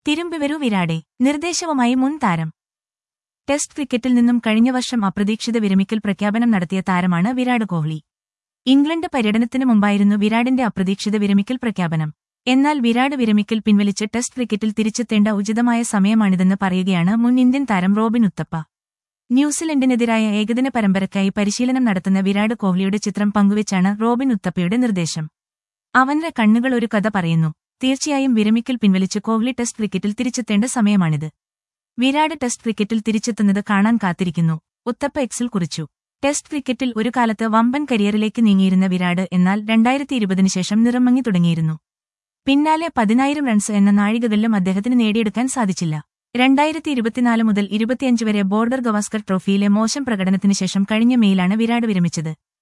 തിരുമ്പി വരൂ വിരാടെ നിർദ്ദേശവുമായി മുൻ താരം ടെസ്റ്റ് ക്രിക്കറ്റിൽ നിന്നും കഴിഞ്ഞ വർഷം അപ്രതീക്ഷിത വിരമിക്കൽ പ്രഖ്യാപനം നടത്തിയ താരമാണ് വിരാട് കോഹ്ലി ഇംഗ്ലണ്ട് പര്യടനത്തിനു മുമ്പായിരുന്നു വിരാടിന്റെ അപ്രതീക്ഷിത വിരമിക്കൽ പ്രഖ്യാപനം എന്നാൽ വിരാട് വിരമിക്കൽ പിൻവലിച്ച് ടെസ്റ്റ് ക്രിക്കറ്റിൽ തിരിച്ചെത്തേണ്ട ഉചിതമായ സമയമാണിതെന്ന് പറയുകയാണ് മുൻ ഇന്ത്യൻ താരം റോബിൻ ഉത്തപ്പ ന്യൂസിലൻഡിനെതിരായ ഏകദിന പരമ്പരയ്ക്കായി പരിശീലനം നടത്തുന്ന വിരാട് കോഹ്ലിയുടെ ചിത്രം പങ്കുവച്ചാണ് റോബിൻ ഉത്തപ്പയുടെ നിർദ്ദേശം അവന്റെ കണ്ണുകൾ ഒരു കഥ പറയുന്നു തീർച്ചയായും വിരമിക്കൽ പിൻവലിച്ച് കോഹ്ലി ടെസ്റ്റ് ക്രിക്കറ്റിൽ തിരിച്ചെത്തേണ്ട സമയമാണിത് വിരാട് ടെസ്റ്റ് ക്രിക്കറ്റിൽ തിരിച്ചെത്തുന്നത് കാണാൻ കാത്തിരിക്കുന്നു ഉത്തപ്പ എക്സിൽ കുറിച്ചു ടെസ്റ്റ് ക്രിക്കറ്റിൽ ഒരു കാലത്ത് വമ്പൻ കരിയറിലേക്ക് നീങ്ങിയിരുന്ന വിരാട് എന്നാൽ രണ്ടായിരത്തി ഇരുപതിനു ശേഷം നിറമങ്ങി തുടങ്ങിയിരുന്നു പിന്നാലെ പതിനായിരം റൺസ് എന്ന നാഴികകളിലും അദ്ദേഹത്തിന് നേടിയെടുക്കാൻ സാധിച്ചില്ല രണ്ടായിരത്തി ഇരുപത്തിനാല് മുതൽ ഇരുപത്തിയഞ്ച് വരെ ബോർഡർ ഗവാസ്കർ ട്രോഫിയിലെ മോശം പ്രകടനത്തിന് ശേഷം കഴിഞ്ഞ മെയിലാണ് വിരാട് വിരമിച്ചത്